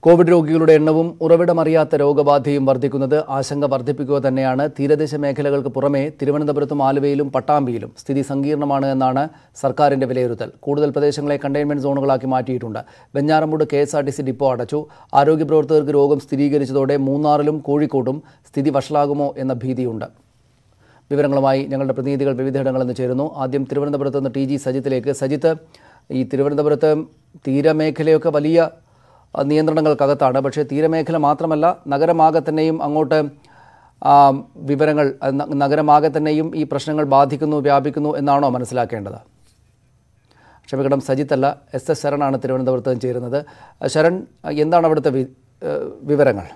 Covid രോഗികളുടെ എണ്ണവും ഉറവിടമറിയാത്ത രോഗബാധയും വർദ്ധിക്കുന്നത് ആശങ്ക വർദ്ധിപ്പിക്കുക തന്നെയാണ് തീരദേശ മേഖലകൾക്ക് പുറമെ തിരുവനന്തപുരത്തും ആലുവയിലും പട്ടാമ്പിയിലും സ്ഥിതി സങ്കീർണമാണ് എന്നാണ് സർക്കാരിന്റെ വിലയിരുത്തൽ കൂടുതൽ പ്രദേശങ്ങളെ കണ്ടെയ്ൻമെന്റ് സോണുകളാക്കി മാറ്റിയിട്ടുണ്ട് Venjaramoodu K S R T C depot അടച്ചു ആരോഗ്യ പ്രവർത്തകർക്ക് രോഗം സ്ഥിരീകരിച്ചതോടെ മൂന്നാറിലും കോഴിക്കോട്ടും സ്ഥിതി വഷളാകുമോ എന്ന ഭീതിയുണ്ട് വിവരങ്ങളുമായി ഞങ്ങളുടെ പ്രതിനിധികൾ വിവിധയിടങ്ങളിൽ നിന്ന് ചേരുന്നു ആദ്യം തിരുവനന്തപുരത്ത് നിന്ന് ടി ജി സജിത്തിലേക്ക് സജിത്ത് ഈ തിരുവനന്തപുരത്ത് തീരമേഖലയൊക്കെ വലിയ അഹ്, നിയന്ത്രണങ്ങൾക്കകത്താണ് പക്ഷേ തീരമേഖല മാത്രമല്ല നഗരമാകെ തന്നെയും അങ്ങോട്ട് ആ, വിവരങ്ങൾ അഹ്, ന- നഗരമാകെ തന്നെയും ഈ പ്രശ്നങ്ങൾ ബാധിക്കുന്നു വ്യാപിക്കുന്നു എന്നാണോ മനസ്സിലാക്കേണ്ടത് ക്ഷമിക്കണം സജിത്ത് അല്ല എസ് എസ് ശരണാണ് തിരുവനന്തപുരത്ത് നിന്ന് ചേരുന്നത് അഹ്, ശരൺ അഹ്, എന്താണ് അവിടുത്തെ വി- ഏഹ്, വിവരങ്ങൾ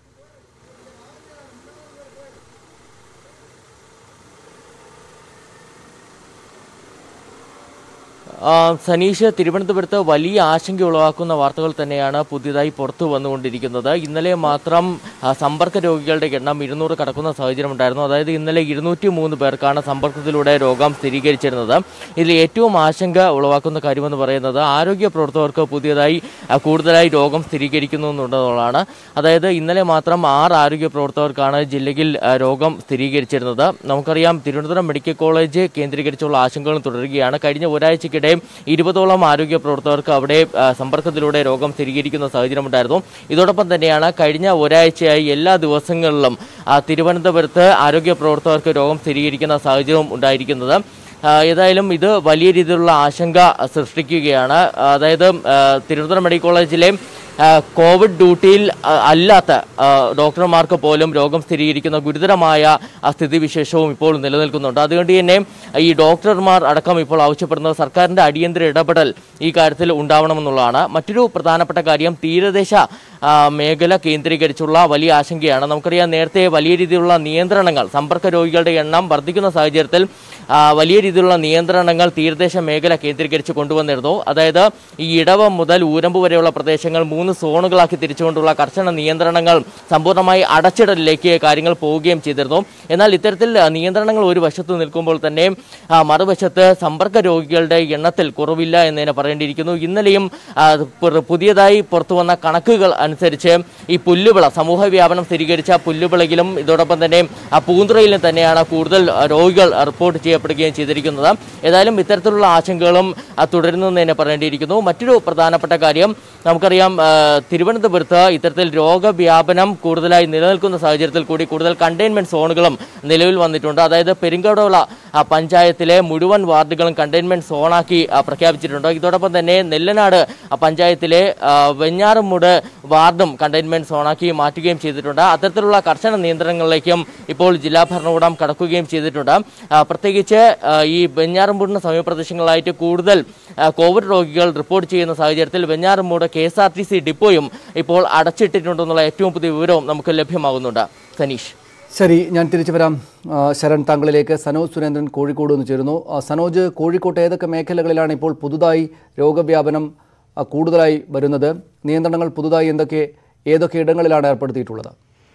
ആ, സനീഷ് തിരുവനന്തപുരത്ത് വലിയ ആശങ്ക ഉളവാക്കുന്ന വാർത്തകൾ തന്നെയാണ് പുതിയതായി പുറത്തു വന്നുകൊണ്ടിരിക്കുന്നത് ഇന്നലെ മാത്രം ആ, സമ്പർക്ക രോഗികളുടെ എണ്ണം ഇരുന്നൂറ് കടക്കുന്ന സാഹചര്യം ഉണ്ടായിരുന്നു അതായത് ഇന്നലെ ഇരുന്നൂറ്റി മൂന്ന് പേർക്കാണ് സമ്പർക്കത്തിലൂടെ രോഗം സ്ഥിരീകരിച്ചിരുന്നത് ഇതിൽ ഏറ്റവും ആശങ്ക ഉളവാക്കുന്ന കാര്യമെന്ന് പറയുന്നത് ആരോഗ്യ പ്രവർത്തകർക്ക് പുതിയതായി ആ, കൂടുതലായി രോഗം സ്ഥിരീകരിക്കുന്നു എന്നുള്ളതാണ് അതായത് ഇന്നലെ മാത്രം ആറ് ആരോഗ്യ പ്രവർത്തകർക്കാണ് ജില്ലയിൽ ആ, രോഗം സ്ഥിരീകരിച്ചിരുന്നത് നമുക്കറിയാം തിരുവനന്തപുരം മെഡിക്കൽ കോളേജ് കേന്ദ്രീകരിച്ചുള്ള ആശങ്കകളും തുടരുകയാണ് കഴിഞ്ഞ ഒരാഴ്ചക്കിടെ ഇരുപതോളം ആരോഗ്യ പ്രവർത്തകർക്ക് അവിടെ ആ, സമ്പർക്കത്തിലൂടെ രോഗം സ്ഥിരീകരിക്കുന്ന സാഹചര്യമുണ്ടായിരുന്നു ഇതോടൊപ്പം തന്നെയാണ് കഴിഞ്ഞ ഒരാഴ്ചയായി എല്ലാ ദിവസങ്ങളിലും ആ, തിരുവനന്തപുരത്ത് ആരോഗ്യ പ്രവർത്തകർക്ക് രോഗം സ്ഥിരീകരിക്കുന്ന സാഹചര്യം ഉണ്ടായിരിക്കുന്നത് ആ, ഏതായാലും ഇത് വലിയ രീതിയിലുള്ള ആശങ്ക സൃഷ്ടിക്കുകയാണ് അതായത് ആ, തിരുവനന്തപുരം മെഡിക്കൽ കോളേജിലെ ആ, കോവിഡ് ഡ്യൂട്ടിയിൽ ആ, അല്ലാത്ത ആ, ഡോക്ടർമാർക്ക് പോലും രോഗം സ്ഥിരീകരിക്കുന്ന ഗുരുതരമായ ആ, സ്ഥിതിവിശേഷവും ഇപ്പോൾ നിലനിൽക്കുന്നുണ്ട് അതുകൊണ്ട് തന്നെ ഈ ഡോക്ടർമാർ അടക്കം ഇപ്പോൾ ആവശ്യപ്പെടുന്നത് സർക്കാരിന്റെ അടിയന്തര ഇടപെടൽ ഈ കാര്യത്തിൽ ഉണ്ടാവണമെന്നുള്ളതാണ് മറ്റൊരു പ്രധാനപ്പെട്ട കാര്യം തീരദേശ ആ, മേഖല കേന്ദ്രീകരിച്ചുള്ള വലിയ ആശങ്കയാണ് നമുക്കറിയാം നേരത്തെ വലിയ രീതിയിലുള്ള നിയന്ത്രണങ്ങൾ സമ്പർക്ക രോഗികളുടെ എണ്ണം വർദ്ധിക്കുന്ന സാഹചര്യത്തിൽ ആ, വലിയ രീതിയിലുള്ള നിയന്ത്രണങ്ങൾ തീരദേശ മേഖല കേന്ദ്രീകരിച്ച് കൊണ്ടുവന്നിരുന്നു അതായത് ഈ ഇടവം മുതൽ ഊരമ്പ് വരെയുള്ള പ്രദേശങ്ങൾ മൂന്ന് സോണുകളാക്കി തിരിച്ചുകൊണ്ടുള്ള കർശന നിയന്ത്രണങ്ങൾ സമ്പൂർണ്ണമായി അടച്ചിടലിലേക്ക് കാര്യങ്ങൾ പോവുകയും ചെയ്തിരുന്നു എന്നാൽ ഇത്തരത്തിൽ ആ, നിയന്ത്രണങ്ങൾ ഒരു വശത്ത് നിൽക്കുമ്പോൾ തന്നെ ആ, മറുവശത്ത് സമ്പർക്ക രോഗികളുടെ എണ്ണത്തിൽ കുറവില്ല എന്ന് തന്നെ പറയേണ്ടിയിരിക്കുന്നു ഇന്നലെയും ആ, പുറ- പുതിയതായി പുറത്തു വന്ന കണക്കുകൾ അനുസരിച്ച് ഈ പുല്ലുവിള സമൂഹ വ്യാപനം സ്ഥിരീകരിച്ച പുല്ലുവിളയിലും ഇതോടൊപ്പം തന്നെ ആ പൂന്തുറയിലും തന്നെയാണ് കൂടുതൽ ആ, രോഗികൾ റിപ്പോർട്ട് ചെയ്യപ്പെടുകയും ചെയ്തിരിക്കുന്നത് ഏതായാലും ഇത്തരത്തിലുള്ള ആശങ്കകളും ആ, തുടരുന്നെന്ന് തന്നെ പറയേണ്ടിയിരിക്കുന്നു മറ്റൊരു പ്രധാനപ്പെട്ട കാര്യം നമുക്കറിയാം ആ, തിരുവനന്തപുരത്ത് ഇത്തരത്തിൽ രോഗവ്യാപനം കൂടുതലായി നിലനിൽക്കുന്ന സാഹചര്യത്തിൽ കൂടി കൂടുതൽ കണ്ടെയ്ൻമെന്റ് സോണുകളും നിലവിൽ വന്നിട്ടുണ്ട് അതായത് പെരിങ്കടോള ആ, പഞ്ചായത്തിലെ മുഴുവൻ വാർഡുകളും കണ്ടെയ്ൻമെന്റ് സോണാക്കി ആ, പ്രഖ്യാപിച്ചിട്ടുണ്ട് ഇതോടൊപ്പം തന്നെ നെല്ലനാട് ആ, പഞ്ചായത്തിലെ ആ, വെഞ്ഞാറമൂട് വാർഡും കണ്ടെയ്ൻമെന്റ് സോണാക്കി മാറ്റുകയും ചെയ്തിട്ടുണ്ട് അത്തരത്തിലുള്ള കർശന നിയന്ത്രണങ്ങളിലേക്കും ഇപ്പോൾ ജില്ലാ ഭരണകൂടം കടക്കുകയും ചെയ്തിട്ടുണ്ട് ആ, പ്രത്യേകിച്ച് ആ, ഈ വെഞ്ഞാറമൂടിന് സമീപ പ്രദേശങ്ങളിലായിട്ട് കൂടുതൽ ആ, കോവിഡ് രോഗികൾ റിപ്പോർട്ട് ചെയ്യുന്ന സാഹചര്യത്തിൽ Venjaramoodu K S R T C ഡിപ്പോയും ഇപ്പോൾ അടച്ചിട്ടിട്ടുണ്ടെന്നുള്ള ഏറ്റവും പുതിയ വിവരവും നമുക്ക് ലഭ്യമാകുന്നുണ്ട് സനീഷ് ശരി ഞാൻ തിരിച്ചു വരാം ആ, ശരൺ താങ്കളിലേക്ക് സനോജ് സുരേന്ദ്രൻ കോഴിക്കോട് നിന്ന് ചേരുന്നു ആ, സനോജ് കോഴിക്കോട്ട് ഏതൊക്കെ മേഖലകളിലാണ് ഇപ്പോൾ പുതുതായി രോഗവ്യാപനം ആ, കൂടുതലായി വരുന്നത് നിയന്ത്രണങ്ങൾ പുതുതായി എന്തൊക്കെ ഏതൊക്കെ ഇടങ്ങളിലാണ് ഏർപ്പെടുത്തിയിട്ടുള്ളത്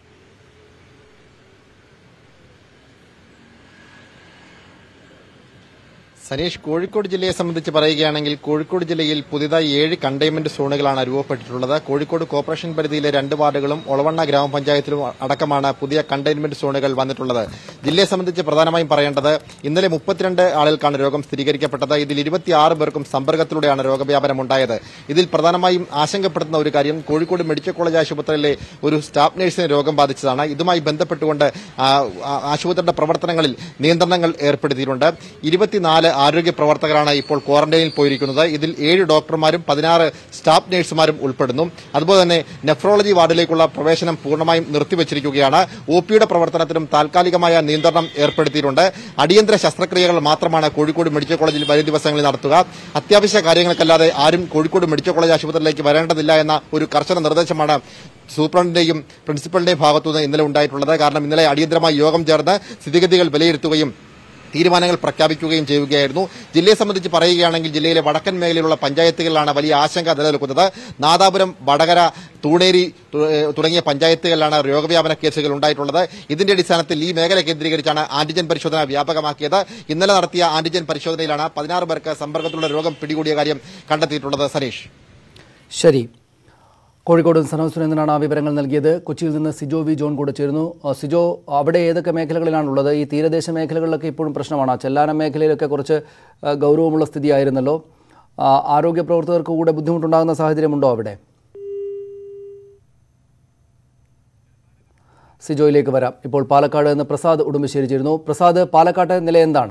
സനീഷ് കോഴിക്കോട് ജില്ലയെ സംബന്ധിച്ച് പറയുകയാണെങ്കിൽ കോഴിക്കോട് ജില്ലയിൽ പുതിയതായി ഏഴ് കണ്ടെയ്ൻമെന്റ് സോണുകളാണ് രൂപപ്പെട്ടിട്ടുള്ളത് കോഴിക്കോട് കോർപ്പറേഷൻ പരിധിയിലെ രണ്ട് വാർഡുകളും ഒളവണ്ണ ഗ്രാമപഞ്ചായത്തിലും അടക്കമാണ് പുതിയ കണ്ടെയ്ൻമെന്റ് സോണുകൾ വന്നിട്ടുള്ളത് ജില്ലയെ സംബന്ധിച്ച് പ്രധാനമായും പറയേണ്ടത് ഇന്നലെ മുപ്പത്തിരണ്ട് ആളുകൾക്കാണ് രോഗം സ്ഥിരീകരിക്കപ്പെട്ടത് ഇതിൽ ഇരുപത്തിയാറ് പേർക്കും സമ്പർക്കത്തിലൂടെയാണ് രോഗവ്യാപനം ഉണ്ടായത് ഇതിൽ പ്രധാനമായും ആശങ്കപ്പെടുത്തുന്ന ഒരു കാര്യം കോഴിക്കോട് മെഡിക്കൽ കോളേജ് ആശുപത്രിയിലെ ഒരു സ്റ്റാഫ് നഴ്സിന് രോഗം ബാധിച്ചതാണ് ഇതുമായി ബന്ധപ്പെട്ടുകൊണ്ട് ആ, ആ, ആശുപത്രിയുടെ പ്രവർത്തനങ്ങളിൽ നിയന്ത്രണങ്ങൾ ഏർപ്പെടുത്തിയിട്ടുണ്ട് ഇരുപത്തിനാല് ആരോഗ്യ പ്രവർത്തകരാണ് ഇപ്പോൾ ക്വാറന്റൈനിൽ പോയിരിക്കുന്നത് ഇതിൽ ഏഴ് ഡോക്ടർമാരും പതിനാറ് സ്റ്റാഫ് നഴ്സുമാരും ഉൾപ്പെടുന്നു അതുപോലെ തന്നെ നെഫ്രോളജി വാർഡിലേക്കുള്ള പ്രവേശനം പൂർണ്ണമായും നിർത്തിവച്ചിരിക്കുകയാണ് ഒ പിയുടെ പ്രവർത്തനത്തിനും താൽക്കാലികമായ നിയന്ത്രണം ഏർപ്പെടുത്തിയിട്ടുണ്ട് അടിയന്തര ശസ്ത്രക്രിയകൾ മാത്രമാണ് കോഴിക്കോട് മെഡിക്കൽ കോളേജിൽ വരും ദിവസങ്ങളിൽ നടത്തുക അത്യാവശ്യ കാര്യങ്ങൾക്കല്ലാതെ ആരും കോഴിക്കോട് മെഡിക്കൽ കോളേജ് ആശുപത്രിയിലേക്ക് വരേണ്ടതില്ല എന്ന ഒരു കർശന നിർദ്ദേശമാണ് സൂപ്രണ്ടിന്റെയും പ്രിൻസിപ്പലിന്റെയും ഭാഗത്തുനിന്ന് ഇന്നലെ ഉണ്ടായിട്ടുള്ളത് കാരണം ഇന്നലെ അടിയന്തരമായി യോഗം ചേർന്ന് സ്ഥിതിഗതികൾ വിലയിരുത്തുകയും തീരുമാനങ്ങൾ പ്രഖ്യാപിക്കുകയും ചെയ്യുകയായിരുന്നു ജില്ലയെ സംബന്ധിച്ച് പറയുകയാണെങ്കിൽ ജില്ലയിലെ വടക്കൻ മേഖലയിലുള്ള പഞ്ചായത്തുകളിലാണ് വലിയ ആശങ്ക നിലനിൽക്കുന്നത് നാദാപുരം വടകര തൂണേരി തു- ഏഹ് തുടങ്ങിയ പഞ്ചായത്തുകളിലാണ് രോഗവ്യാപന കേസുകൾ ഉണ്ടായിട്ടുള്ളത് ഇതിന്റെ അടിസ്ഥാനത്തിൽ ഈ മേഖല കേന്ദ്രീകരിച്ചാണ് ആന്റിജൻ പരിശോധന വ്യാപകമാക്കിയത് ഇന്നലെ നടത്തിയ ആന്റിജൻ പരിശോധനയിലാണ് പതിനാറ് പേർക്ക് സമ്പർക്കത്തിലുള്ള രോഗം പിടികൂടിയ കാര്യം കണ്ടെത്തിയിട്ടുള്ളത് സനീഷ് ശരി കോഴിക്കോട് സനോ സുരേന്ദ്രനാണ് ആ വിവരങ്ങൾ നൽകിയത് കൊച്ചിയിൽ നിന്ന് സിജോ വി ജോൺ കൂടെ ചേരുന്നു ആ, സിജോ അവിടെ ഏതൊക്കെ മേഖലകളിലാണുള്ളത് ഈ തീരദേശ മേഖലകളിലൊക്കെ ഇപ്പോഴും പ്രശ്നമാണ് ആ ചെല്ലാനം മേഖലയിലൊക്കെ കുറച്ച് ആ, ഗൗരവമുള്ള സ്ഥിതിയായിരുന്നല്ലോ ആ, ആരോഗ്യ പ്രവർത്തകർക്ക് കൂടെ ബുദ്ധിമുട്ടുണ്ടാകുന്ന സാഹചര്യമുണ്ടോ അവിടെ സിജോയിലേക്ക് വരാം ഇപ്പോൾ പാലക്കാട് നിന്ന് പ്രസാദ് ഉടുമ്പശ്ശേരി ചേരുന്നു പ്രസാദ് പാലക്കാട്ടെ നില എന്താണ്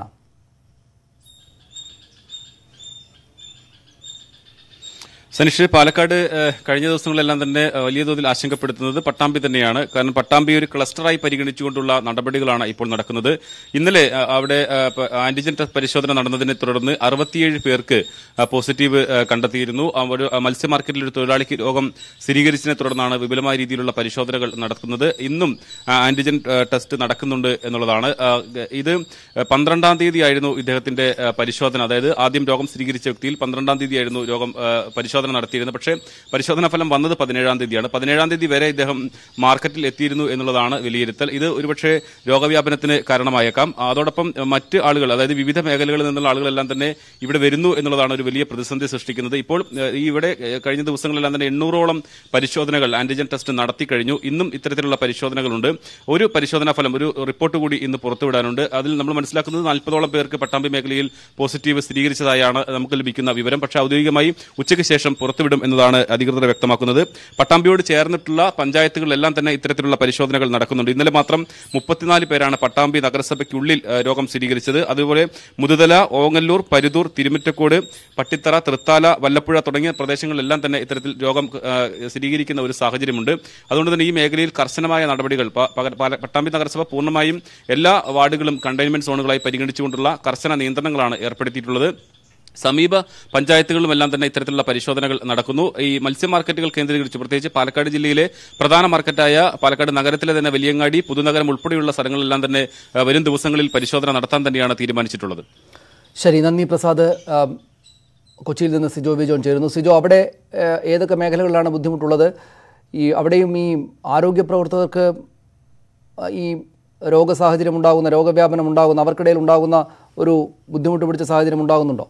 സനിഷ് പാലക്കാട് ഏഹ്, കഴിഞ്ഞ ദിവസങ്ങളിലെല്ലാം തന്നെ ഏഹ്, വലിയ തോതിൽ ആശങ്കപ്പെടുത്തുന്നത് പട്ടാമ്പി തന്നെയാണ് കാരണം പട്ടാമ്പി ഒരു ക്ലസ്റ്ററായി പരിഗണിച്ചുകൊണ്ടുള്ള നടപടികളാണ് ഇപ്പോൾ നടക്കുന്നത് ഇന്നലെ ഏഹ്, അവിടെ ഏഹ്, പ- ആന്റിജൻ ടെസ്റ്റ് പരിശോധന നടന്നതിനെ തുടർന്ന് അറുപത്തിയേഴ് പേർക്ക് ഏഹ്, പോസിറ്റീവ് ഏഹ്, കണ്ടെത്തിയിരുന്നു ആ ഒരു ആ, മത്സ്യ മാർക്കറ്റിൽ ഒരു തൊഴിലാളിക്ക് രോഗം സ്ഥിരീകരിച്ചതിനെ തുടർന്നാണ് വിപുലമായ രീതിയിലുള്ള പരിശോധനകൾ നടക്കുന്നത് ഇന്നും ആ, ആന്റിജൻ ഏഹ്, ടെസ്റ്റ് നടക്കുന്നുണ്ട് എന്നുള്ളതാണ് ആ, ഇത് പന്ത്രണ്ടാം തീയതി ആയിരുന്നു ഇദ്ദേഹത്തിന്റെ ഏഹ്, പരിശോധന അതായത് ആദ്യം രോഗം സ്ഥിരീകരിച്ച വ്യക്തിയിൽ പന്ത്രണ്ടാം തീയതി ആയിരുന്നു രോഗം ഏഹ്, പരിശോധന നടത്തിയിരുന്നത് പക്ഷേ പരിശോധനാ ഫലം വന്നത് പതിനേഴാം തീയതിയാണ് പതിനേഴാം തീയതി വരെ ഇദ്ദേഹം മാർക്കറ്റിൽ എത്തിയിരുന്നു എന്നുള്ളതാണ് വിലയിരുത്തൽ ഇത് ഒരുപക്ഷെ രോഗവ്യാപനത്തിന് കാരണമായേക്കാം അതോടൊപ്പം ഏഹ്, മറ്റ് ആളുകൾ അതായത് വിവിധ മേഖലകളിൽ നിന്നുള്ള ആളുകളെല്ലാം തന്നെ ഇവിടെ വരുന്നു എന്നുള്ളതാണ് ഒരു വലിയ പ്രതിസന്ധി സൃഷ്ടിക്കുന്നത് ഇപ്പോൾ ഏഹ്, ഈ ഇവിടെ ഏഹ്, കഴിഞ്ഞ ദിവസങ്ങളിലെല്ലാം തന്നെ എണ്ണൂറോളം പരിശോധനകൾ ആന്റിജൻ ടെസ്റ്റ് നടത്തി കഴിഞ്ഞു ഇന്നും ഇത്തരത്തിലുള്ള പരിശോധനകളുണ്ട് ഒരു പരിശോധനാ ഫലം ഒരു റിപ്പോർട്ട് കൂടി ഇന്ന് പുറത്തുവിടാനുണ്ട് അതിൽ നമ്മൾ മനസ്സിലാക്കുന്നത് നാൽപ്പതോളം പേർക്ക് പട്ടാമ്പി മേഖലയിൽ പോസിറ്റീവ് സ്ഥിരീകരിച്ചതായാണ് നമുക്ക് ലഭിക്കുന്ന വിവരം പക്ഷേ ഔദ്യോഗികമായി ഉച്ചയ്ക്ക് ശേഷം പുറത്തുവിടും എന്നതാണ് അധികൃതർ വ്യക്തമാക്കുന്നത് പട്ടാമ്പിയോട് ചേർന്നിട്ടുള്ള പഞ്ചായത്തുകളിലെല്ലാം തന്നെ ഇത്തരത്തിലുള്ള പരിശോധനകൾ നടക്കുന്നുണ്ട് ഇന്നലെ മാത്രം മുപ്പത്തിനാല് പേരാണ് പട്ടാമ്പി നഗരസഭയ്ക്കുള്ളിൽ ഏഹ്, രോഗം സ്ഥിരീകരിച്ചത് അതുപോലെ മുതുതല ഓങ്ങല്ലൂർ പരുതൂർ തിരുമിറ്റക്കോട് പട്ടിത്തറ തൃത്താല വല്ലപ്പുഴ തുടങ്ങിയ പ്രദേശങ്ങളിലെല്ലാം തന്നെ ഇത്തരത്തിൽ രോഗം ഏഹ്, സ്ഥിരീകരിക്കുന്ന ഒരു സാഹചര്യമുണ്ട് അതുകൊണ്ട് തന്നെ ഈ മേഖലയിൽ കർശനമായ നടപടികൾ പ- പക- പാല- പട്ടാമ്പി നഗരസഭ പൂർണ്ണമായും എല്ലാ വാർഡുകളും കണ്ടെയ്ൻമെന്റ് സോണുകളായി പരിഗണിച്ചുകൊണ്ടുള്ള കർശന നിയന്ത്രണങ്ങളാണ് ഏർപ്പെടുത്തിയിട്ടുള്ളത് സമീപ പഞ്ചായത്തുകളിലും എല്ലാം തന്നെ ഇത്തരത്തിലുള്ള പരിശോധനകൾ നടക്കുന്നു ഈ മത്സ്യ മാർക്കറ്റുകൾ കേന്ദ്രീകരിച്ച് പ്രത്യേകിച്ച് പാലക്കാട് ജില്ലയിലെ പ്രധാന മാർക്കറ്റായ പാലക്കാട് നഗരത്തിലെ തന്നെ വലിയങ്ങാടി പുതുനഗരം ഉൾപ്പെടെയുള്ള സ്ഥലങ്ങളിലെല്ലാം തന്നെ ഏഹ്, വരും ദിവസങ്ങളിൽ പരിശോധന നടത്താൻ തന്നെയാണ് തീരുമാനിച്ചിട്ടുള്ളത് ശരി നന്ദി പ്രസാദ് ആ, കൊച്ചിയിൽ നിന്ന് സിജോ വി ജോൺ ചേരുന്നു സിജോ അവിടെ ആ, ഏതൊക്കെ മേഖലകളിലാണ് ബുദ്ധിമുട്ടുള്ളത് ഈ അവിടെയും ഈ ആരോഗ്യ പ്രവർത്തകർക്ക് ആ, ഈ രോഗസാഹചര്യം ഉണ്ടാകുന്ന രോഗവ്യാപനം ഉണ്ടാകുന്ന അവർക്കിടയിൽ ഉണ്ടാകുന്ന ഒരു ബുദ്ധിമുട്ട് പിടിച്ച സാഹചര്യം ഉണ്ടാകുന്നുണ്ടോ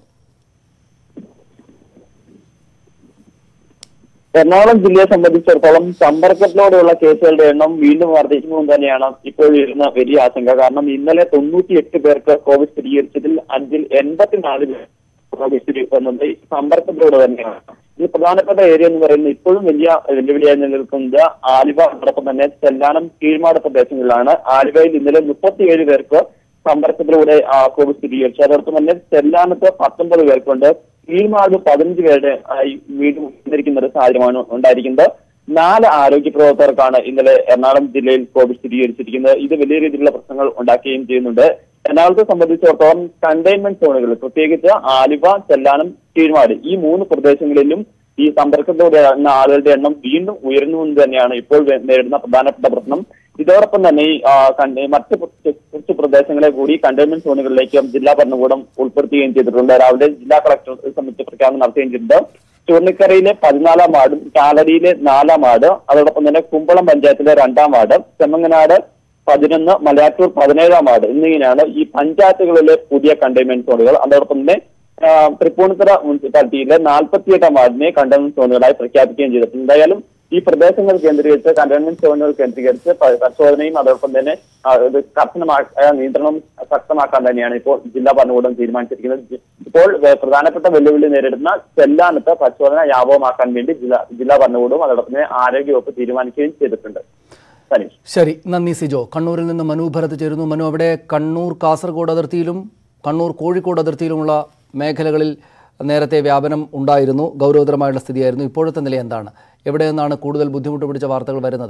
എറണാകുളം ജില്ലയെ സംബന്ധിച്ചിടത്തോളം സമ്പർക്കത്തിലൂടെയുള്ള കേസുകളുടെ എണ്ണം വീണ്ടും വർദ്ധിക്കുന്നു എന്ന് തന്നെയാണ് ഇപ്പോൾ വരുന്ന വലിയ ആശങ്ക കാരണം ഇന്നലെ തൊണ്ണൂറ്റിയെട്ട് പേർക്ക് കോവിഡ് സ്ഥിരീകരിച്ചതിൽ അഞ്ചിൽ എൺപത്തിനാല് പേർ കോവിഡ് സ്ഥിരീകരിക്കുന്നത് ഈ സമ്പർക്കത്തിലൂടെ തന്നെയാണ് ഇതിൽ പ്രധാനപ്പെട്ട ഏരിയ എന്ന് പറയുന്നത് ഇപ്പോഴും വലിയ വെല്ലുവിളിയായി നിലനിൽക്കുന്നത് ആലുവ അതോടൊപ്പം തന്നെ ചെല്ലാനം കീഴ്മാട് പ്രദേശങ്ങളിലാണ് ആലുവയിൽ ഇന്നലെ മുപ്പത്തിയേഴ് പേർക്ക് സമ്പർക്കത്തിലൂടെ ആ, കോവിഡ് സ്ഥിരീകരിച്ചു അതോടൊപ്പം തന്നെ ചെല്ലാനത്ത് പത്തൊമ്പത് പേർക്കുണ്ട് കീഴ്മാട് പതിനഞ്ച് പേരുടെ ആയി വീണ്ടും വന്നിരിക്കുന്ന ഒരു സാഹചര്യമാണ് ഉണ്ടായിരിക്കുന്നത് നാല് ആരോഗ്യ പ്രവർത്തകർക്കാണ് ഇന്നലെ എറണാകുളം ജില്ലയിൽ കോവിഡ് സ്ഥിരീകരിച്ചിരിക്കുന്നത് ഇത് വലിയ രീതിയിലുള്ള പ്രശ്നങ്ങൾ ഉണ്ടാക്കുകയും ചെയ്യുന്നുണ്ട് എറണാകുളത്തെ സംബന്ധിച്ചിടത്തോളം കണ്ടെയ്ൻമെന്റ് സോണുകൾ പ്രത്യേകിച്ച് ആലുവ ചെല്ലാനം കീഴ്മാട് ഈ മൂന്ന് പ്രദേശങ്ങളിലും ഈ സമ്പർക്കത്തോടെ എണ്ണ ആളുകളുടെ എണ്ണം വീണ്ടും ഉയർന്നു എന്ന് തന്നെയാണ് ഇപ്പോൾ വേ- നേരിടുന്ന പ്രധാനപ്പെട്ട പ്രശ്നം ഇതോടൊപ്പം തന്നെ ഈ ആ, കണ്ട- മറ്റ് കുറച്ച് കുറച്ച് പ്രദേശങ്ങളെ കൂടി കണ്ടെയ്ൻമെന്റ് സോണുകളിലേക്ക് ജില്ലാ ഭരണകൂടം ഉൾപ്പെടുത്തുകയും ചെയ്തിട്ടുണ്ട് രാവിലെ ജില്ലാ കളക്ടർ ഇത് സംബന്ധിച്ച് പ്രഖ്യാപനം നടത്തുകയും ചെയ്തിട്ടുണ്ട് ചുവണ്ണിക്കരയിലെ പതിനാലാം വാർഡും കാലടിയിലെ നാലാം വാർഡ് അതോടൊപ്പം തന്നെ കുമ്പളം പഞ്ചായത്തിലെ രണ്ടാം വാർഡ് ചെമ്മങ്ങനാട് പതിനൊന്ന് മലയാറ്റൂർ പതിനേഴാം വാർഡ് എന്നിങ്ങനെയാണ് ഈ പഞ്ചായത്തുകളിലെ പുതിയ കണ്ടെയ്ൻമെന്റ് സോണുകൾ അതോടൊപ്പം തന്നെ ആ, തൃപ്പൂണിത്തുറ മുനിസിപ്പാലിറ്റിയിലെ നാൽപ്പത്തിയെട്ടാം വാർഡിനെ കണ്ടെയ്ൻമെന്റ് സോണുകളായി പ്രഖ്യാപിക്കുകയും ചെയ്തിട്ടുണ്ട് എന്തായാലും ഈ പ്രദേശങ്ങൾ കേന്ദ്രീകരിച്ച് കണ്ടെയ്ൻമെന്റ് സോണുകൾ കേന്ദ്രീകരിച്ച് പ- പരിശോധനയും അതോടൊപ്പം തന്നെ ആ, ഇത് കർശനമായ നിയന്ത്രണം ശക്തമാക്കാൻ തന്നെയാണ് ഇപ്പോൾ ജില്ലാ ഭരണകൂടം തീരുമാനിച്ചിരിക്കുന്നത് ജി- ഇപ്പോൾ വെ- പ്രധാനപ്പെട്ട വെല്ലുവിളി നേരിടുന്ന ചെല്ലാനത്ത് പരിശോധന വ്യാപകമാക്കാൻ വേണ്ടി ജില്ലാ ജില്ലാ ഭരണകൂടവും അതോടൊപ്പം തന്നെ ആരോഗ്യവകുപ്പ് തീരുമാനിക്കുകയും ചെയ്തിട്ടുണ്ട് സനീഷ് ശരി നന്ദി സിജോ കണ്ണൂരിൽ നിന്ന് മനു ഭരത് ചേരുന്നു മനു അവിടെ കണ്ണൂർ കാസർഗോഡ് അതിർത്തിയിലും കണ്ണൂർ കോഴിക്കോട് അതിർത്തിയിലുമുള്ള മേഖലകളിൽ നേരത്തെ വ്യാപനം ഉണ്ടായിരുന്നു ഗൗരവതരമായുള്ള സ്ഥിതിയായിരുന്നു ഇപ്പോഴത്തെ നില എന്താണ് എവിടെ നിന്നാണ് കൂടുതൽ ബുദ്ധിമുട്ട് പിടിച്ച വാർത്തകൾ വരുന്നത്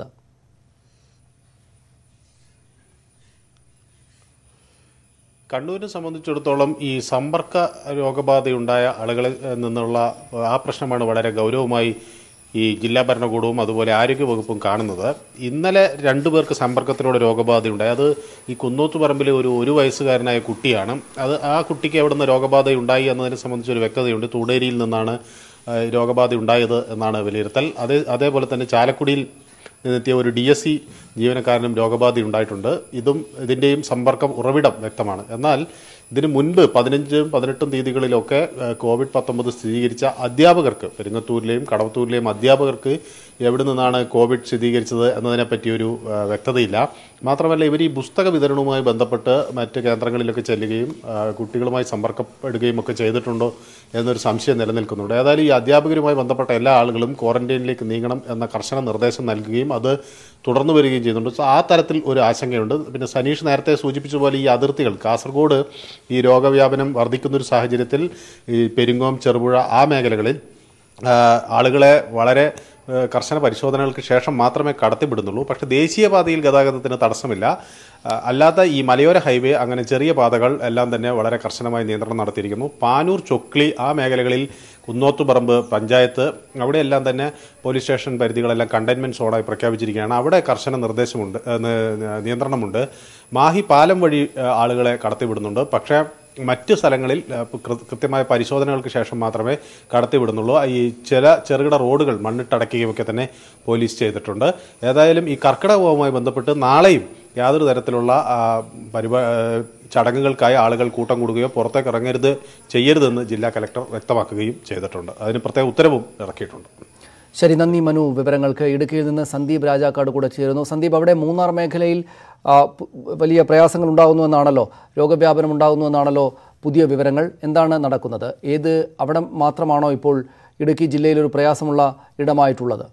കണ്ണൂരിനെ സംബന്ധിച്ചിടത്തോളം ഈ സമ്പർക്ക രോഗബാധയുണ്ടായ ആളുകളിൽ നിന്നുള്ള ആ പ്രശ്നമാണ് വളരെ ഗൗരവമായി ഈ ജില്ലാ ഭരണകൂടവും അതുപോലെ ആരോഗ്യവകുപ്പും കാണുന്നത് ഇന്നലെ രണ്ടു പേർക്ക് സമ്പർക്കത്തിലൂടെ രോഗബാധയുണ്ടായി അത് ഈ കുന്നോത്തുപറമ്പിലെ ഒരു ഒരു വയസ്സുകാരനായ കുട്ടിയാണ് അത് ആ കുട്ടിക്ക് എവിടെ നിന്ന് രോഗബാധ ഉണ്ടായി എന്നതിനെ സംബന്ധിച്ച് ഒരു വ്യക്തതയുണ്ട് തൂടേരിയിൽ നിന്നാണ് ആ, രോഗബാധ ഉണ്ടായത് എന്നാണ് വിലയിരുത്തൽ അതേ അതേപോലെ തന്നെ ചാലക്കുടിയിൽ നിന്നെത്തിയ ഒരു ഡി എസ് സി ജീവനക്കാരനും രോഗബാധ ഉണ്ടായിട്ടുണ്ട് ഇതും ഇതിൻ്റെയും സമ്പർക്കം ഉറവിടം വ്യക്തമാണ് എന്നാൽ ഇതിന് മുൻപ് പതിനഞ്ചും പതിനെട്ടും തീയതികളിലൊക്കെ ഏഹ്, കോവിഡ് പത്തൊമ്പത് സ്ഥിരീകരിച്ച അധ്യാപകർക്ക് പെരിങ്ങത്തൂരിലെയും കടവത്തൂരിലെയും അധ്യാപകർക്ക് എവിടെ നിന്നാണ് കോവിഡ് സ്ഥിരീകരിച്ചത് എന്നതിനെപ്പറ്റി ഒരു ഏഹ്, വ്യക്തതയില്ല മാത്രമല്ല ഇവർ ഈ പുസ്തക വിതരണവുമായി ബന്ധപ്പെട്ട് മറ്റ് കേന്ദ്രങ്ങളിലൊക്കെ ചെല്ലുകയും ആ, കുട്ടികളുമായി സമ്പർക്കപ്പെടുകയും ഒക്കെ ചെയ്തിട്ടുണ്ടോ എന്നൊരു സംശയം നിലനിൽക്കുന്നുണ്ട് ഏതായാലും ഈ അധ്യാപകരുമായി ബന്ധപ്പെട്ട എല്ലാ ആളുകളും ക്വാറന്റൈനിലേക്ക് നീങ്ങണം എന്ന കർശന നിർദ്ദേശം നൽകുകയും അത് തുടർന്നു വരികയും ചെയ്യുന്നുണ്ട് സോ ആ തരത്തിൽ ഒരു ആശങ്കയുണ്ട് പിന്നെ സനീഷ് നേരത്തെ സൂചിപ്പിച്ച പോലെ ഈ അതിർത്തികൾ കാസർഗോഡ് ഈ രോഗവ്യാപനം വർദ്ധിക്കുന്ന ഒരു സാഹചര്യത്തിൽ ഈ പെരിങ്ങോം ചെറുപുഴ ആ മേഖലകളിൽ ആ, ആളുകളെ വളരെ ആ, കർശന പരിശോധനകൾക്ക് ശേഷം മാത്രമേ കടത്തിവിടുന്നുള്ളൂ പക്ഷേ ദേശീയപാതയിൽ ഗതാഗതത്തിന് തടസ്സമില്ല ആ, അല്ലാത്ത ഈ മലയോര ഹൈവേ അങ്ങനെ ചെറിയ പാതകൾ എല്ലാം തന്നെ വളരെ കർശനമായി നിയന്ത്രണം നടത്തിയിരിക്കുന്നു പാനൂർ ചൊക്ലി ആ മേഖലകളിൽ കുന്നോത്തുപറമ്പ് പഞ്ചായത്ത് അവിടെയെല്ലാം തന്നെ പോലീസ് സ്റ്റേഷൻ പരിധികളെല്ലാം കണ്ടെയ്ൻമെൻറ്റ് സോണായി പ്രഖ്യാപിച്ചിരിക്കുകയാണ് അവിടെ കർശന നിർദ്ദേശമുണ്ട് ആ, നി- നിയന്ത്രണമുണ്ട് മാഹി പാലം വഴി ആ, ആളുകളെ കടത്തിവിടുന്നുണ്ട് പക്ഷേ മറ്റ് സ്ഥലങ്ങളിൽ ആ, കൃ- കൃത്യമായ പരിശോധനകൾക്ക് ശേഷം മാത്രമേ കടത്തിവിടുന്നുള്ളൂ ഈ ചില ചെറുകിട റോഡുകൾ മണ്ണിട്ടടയ്ക്കുകയും ഒക്കെ തന്നെ പോലീസ് ചെയ്തിട്ടുണ്ട് ഏതായാലും ഈ കർക്കിടകവുമായി ബന്ധപ്പെട്ട് നാളെയും യാതൊരു തരത്തിലുള്ള ആ, പരിപാ ആ, ചടങ്ങുകൾക്കായി ആളുകൾ കൂട്ടം കൂടുകയോ പുറത്തേക്ക് ഇറങ്ങരുത് ചെയ്യരുതെന്ന് ജില്ലാ കലക്ടർ വ്യക്തമാക്കുകയും ചെയ്തിട്ടുണ്ട് അതിന് പ്രത്യേക ഉത്തരവും ഇറക്കിയിട്ടുണ്ട് ശരി നന്ദി മനു വിവരങ്ങൾക്ക് ഇടുക്കിയിൽ നിന്ന് സന്ദീപ് രാജാക്കാട് കൂടെ ചേരുന്നു സന്ദീപ് അവിടെ മൂന്നാർ മേഖലയിൽ ആ, പ്- വലിയ പ്രയാസങ്ങൾ ഉണ്ടാകുന്നുവെന്നാണല്ലോ രോഗവ്യാപനം ഉണ്ടാകുന്നുവെന്നാണല്ലോ പുതിയ വിവരങ്ങൾ എന്താണ് നടക്കുന്നത് ഏത് അവിടെ മാത്രമാണോ ഇപ്പോൾ ഇടുക്കി ജില്ലയിൽ ഒരു പ്രയാസമുള്ള ഇടമായിട്ടുള്ളത്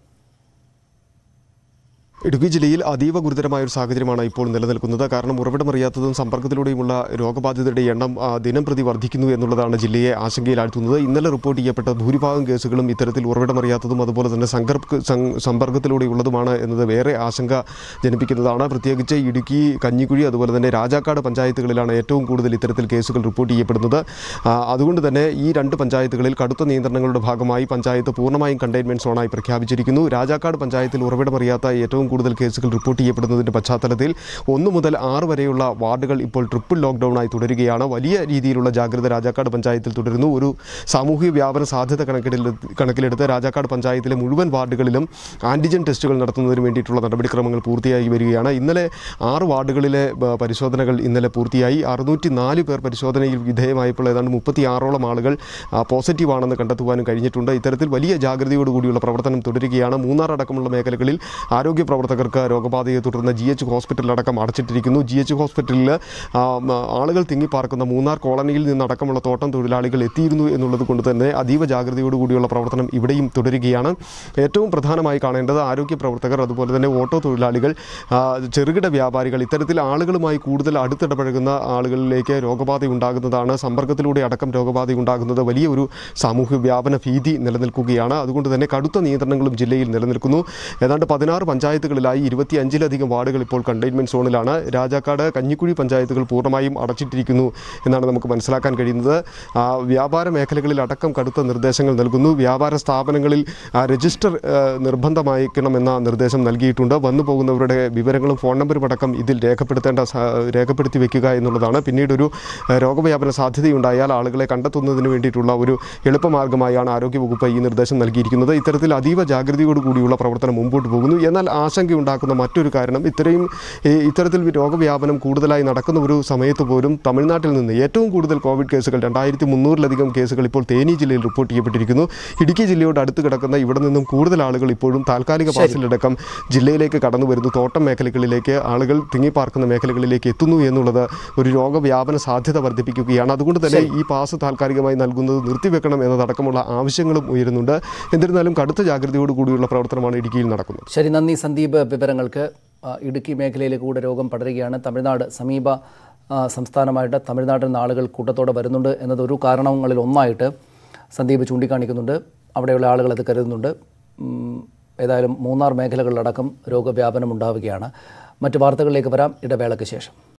ഇടുക്കി ജില്ലയിൽ അതീവ ഗുരുതരമായ ഒരു സാഹചര്യമാണ് ഇപ്പോൾ നിലനിൽക്കുന്നത് കാരണം ഉറവിടമറിയാത്തതും സമ്പർക്കത്തിലൂടെയുമുള്ള രോഗബാധിതരുടെ എണ്ണം ആ, ദിനം പ്രതി വർദ്ധിക്കുന്നു എന്നുള്ളതാണ് ജില്ലയെ ആശങ്കയിലാഴ്ത്തുന്നത് ഇന്നലെ റിപ്പോർട്ട് ചെയ്യപ്പെട്ട ഭൂരിഭാഗം കേസുകളും ഇത്തരത്തിൽ ഉറവിടമറിയാത്തതും അതുപോലെ തന്നെ സങ്കർപ്പ സം- സമ്പർക്കത്തിലൂടെയുള്ളതുമാണ് എന്നത് വേറെ ആശങ്ക ജനിപ്പിക്കുന്നതാണ് പ്രത്യേകിച്ച് ഇടുക്കി കഞ്ഞിക്കുഴി അതുപോലെ തന്നെ രാജാക്കാട് പഞ്ചായത്തുകളിലാണ് ഏറ്റവും കൂടുതൽ ഇത്തരത്തിൽ കേസുകൾ റിപ്പോർട്ട് ചെയ്യപ്പെടുന്നത് ആ, അതുകൊണ്ട് തന്നെ ഈ രണ്ട് പഞ്ചായത്തുകളിൽ കടുത്ത നിയന്ത്രണങ്ങളുടെ ഭാഗമായി പഞ്ചായത്ത് പൂർണ്ണമായും കണ്ടെയ്ൻമെന്റ് സോണായി പ്രഖ്യാപിച്ചിരിക്കുന്നു രാജാക്കാട് പഞ്ചായത്തിൽ ഉറവിടമറിയാത്ത ഏറ്റവും കൂടുതൽ കേസുകൾ റിപ്പോർട്ട് ചെയ്യപ്പെടുന്നതിന്റെ പശ്ചാത്തലത്തിൽ ഒന്ന് മുതൽ ആറ് വരെയുള്ള വാർഡുകൾ ഇപ്പോൾ ട്രിപ്പിൾ ലോക്ക്ഡൌണായി തുടരുകയാണ് വലിയ രീതിയിലുള്ള ജാഗ്രത രാജാക്കാട് പഞ്ചായത്തിൽ തുടരുന്നു ഒരു സാമൂഹിക വ്യാപന സാധ്യത കണക്കിലെടു കണക്കിലെടുത്ത് രാജാക്കാട് പഞ്ചായത്തിലെ മുഴുവൻ വാർഡുകളിലും ആന്റിജൻ ടെസ്റ്റുകൾ നടത്തുന്നതിന് വേണ്ടിയിട്ടുള്ള നടപടിക്രമങ്ങൾ പൂർത്തിയായി വരികയാണ് ഇന്നലെ ആറ് വാർഡുകളിലെ ബ, പരിശോധനകൾ ഇന്നലെ പൂർത്തിയായി അറുന്നൂറ്റി നാല് പേർ പരിശോധനയിൽ വിധേയമായപ്പോൾ ഏതാണ്ട് മുപ്പത്തിയാറോളം ആളുകൾ ആ, പോസിറ്റീവ് ആണെന്ന് കണ്ടെത്തുവാനും കഴിഞ്ഞിട്ടുണ്ട് ഇത്തരത്തിൽ വലിയ ജാഗ്രതയോടുകൂടിയുള്ള പ്രവർത്തനം തുടരുകയാണ് മൂന്നാർ അടക്കമുള്ള മേഖലകളിൽ ആരോഗ്യ പ്രവർത്തകർക്ക് രോഗബാധയെ തുടർന്ന് ജി എച്ച് ഹോസ്പിറ്റലടക്കം അടച്ചിട്ടിരിക്കുന്നു ജി എച്ച് ഹോസ്പിറ്റലിൽ ആ, മ, ആളുകൾ തിങ്ങിപ്പാർക്കുന്ന മൂന്നാർ കോളനിയിൽ നിന്നടക്കമുള്ള തോട്ടം തൊഴിലാളികൾ എത്തിയിരുന്നു എന്നുള്ളത് കൊണ്ട് തന്നെ അതീവ ജാഗ്രതയോടുകൂടിയുള്ള പ്രവർത്തനം ഇവിടെയും തുടരുകയാണ് ഏറ്റവും പ്രധാനമായി കാണേണ്ടത് ആരോഗ്യ പ്രവർത്തകർ അതുപോലെ തന്നെ ഓട്ടോ തൊഴിലാളികൾ ആ, ചെറുകിട വ്യാപാരികൾ ഇത്തരത്തിൽ ആളുകളുമായി കൂടുതൽ അടുത്തിടപഴകുന്ന ആളുകളിലേക്ക് രോഗബാധ ഉണ്ടാകുന്നതാണ് സമ്പർക്കത്തിലൂടെ അടക്കം രോഗബാധ ഉണ്ടാകുന്നത് വലിയ ഒരു സാമൂഹ്യ വ്യാപന ഭീതി നിലനിൽക്കുകയാണ് അതുകൊണ്ട് തന്നെ കടുത്ത നിയന്ത്രണങ്ങളും ജില്ലയിൽ നിലനിൽക്കുന്നു ഏതാണ്ട് പതിനാറ് പഞ്ചായത്തുകളിലായി ഇരുപത്തിയഞ്ചിലധികം വാർഡുകൾ ഇപ്പോൾ കണ്ടെയ്ൻമെന്റ് സോണിലാണ് രാജാക്കാട് കഞ്ഞിക്കുഴി പഞ്ചായത്തുകൾ പൂർണ്ണമായും അടച്ചിട്ടിരിക്കുന്നു എന്നാണ് നമുക്ക് മനസ്സിലാക്കാൻ കഴിയുന്നത് ആ, വ്യാപാര മേഖലകളിൽ അടക്കം കടുത്ത നിർദ്ദേശങ്ങൾ നൽകുന്നു വ്യാപാര സ്ഥാപനങ്ങളിൽ ആ, രജിസ്റ്റർ ആ, നിർബന്ധമായിരിക്കണമെന്ന നിർദ്ദേശം നൽകിയിട്ടുണ്ട് വന്നു പോകുന്നവരുടെ വിവരങ്ങളും ഫോൺ നമ്പറും അടക്കം ഇതിൽ രേഖപ്പെടുത്തേണ്ട സ- രേഖപ്പെടുത്തി വെക്കുക എന്നുള്ളതാണ് പിന്നീട് ഒരു ആ, രോഗവ്യാപന സാധ്യതയുണ്ടായാൽ ആളുകളെ കണ്ടെത്തുന്നതിന് വേണ്ടിയിട്ടുള്ള ഒരു എളുപ്പമാർഗ്ഗമായാണ് ആരോഗ്യവകുപ്പ് ഈ നിർദ്ദേശം നൽകിയിരിക്കുന്നത് ഇത്തരത്തിൽ അതീവ ജാഗ്രതയോടുകൂടിയുള്ള പ്രവർത്തനം മുമ്പോട്ട് പോകുന്നു എന്നാൽ ആശങ്കയുണ്ടാക്കുന്ന മറ്റൊരു കാരണം ഇത്രയും ഈ ഇത്തരത്തിൽ രോഗവ്യാപനം കൂടുതലായി നടക്കുന്ന ഒരു സമയത്ത് പോലും തമിഴ്നാട്ടിൽ നിന്ന് ഏറ്റവും കൂടുതൽ കോവിഡ് കേസുകൾ രണ്ടായിരത്തി മുന്നൂറിലധികം കേസുകൾ ഇപ്പോൾ തേനി ജില്ലയിൽ റിപ്പോർട്ട് ചെയ്യപ്പെട്ടിരിക്കുന്നു ഇടുക്കി ജില്ലയോട് അടുത്ത് കിടക്കുന്ന ഇവിടെ നിന്നും കൂടുതൽ ആളുകൾ ഇപ്പോഴും താൽക്കാലിക പാസിലടക്കം ജില്ലയിലേക്ക് കടന്നു വരുന്നു തോട്ടം മേഖലകളിലേക്ക് ആളുകൾ തിങ്ങിപ്പാർക്കുന്ന മേഖലകളിലേക്ക് എത്തുന്നു എന്നുള്ളത് ഒരു രോഗവ്യാപന സാധ്യത വർദ്ധിപ്പിക്കുകയാണ് അതുകൊണ്ട് തന്നെ ഈ പാസ് താൽക്കാലികമായി നൽകുന്നത് നിർത്തിവെക്കണം എന്നതടക്കമുള്ള ആവശ്യങ്ങളും ഉയരുന്നുണ്ട് എന്നിരുന്നാലും കടുത്ത ജാഗ്രതയോടുകൂടിയുള്ള പ്രവർത്തനമാണ് ഇടുക്കിയിൽ നടക്കുന്നത് ശരി നന്ദി സന്ദീപ് വിവരങ്ങൾക്ക് ആ, ഇടുക്കി മേഖലയിലേക്ക് കൂടെ രോഗം പടരുകയാണ് തമിഴ്നാട് സമീപ ആ, സംസ്ഥാനമായിട്ട് തമിഴ്നാട്ടിൽ നിന്ന് ആളുകൾ കൂട്ടത്തോടെ വരുന്നുണ്ട് എന്നത് ഒരു കാരണങ്ങളിൽ ഒന്നായിട്ട് സന്ദീപ് ചൂണ്ടിക്കാണിക്കുന്നുണ്ട് അവിടെയുള്ള ആളുകൾ അത് കരുതുന്നുണ്ട് ഉം, ഏതായാലും മൂന്നാർ മേഖലകളിലടക്കം രോഗവ്യാപനം ഉണ്ടാവുകയാണ് മറ്റ് വാർത്തകളിലേക്ക് വരാം ഇടവേളയ്ക്ക് ശേഷം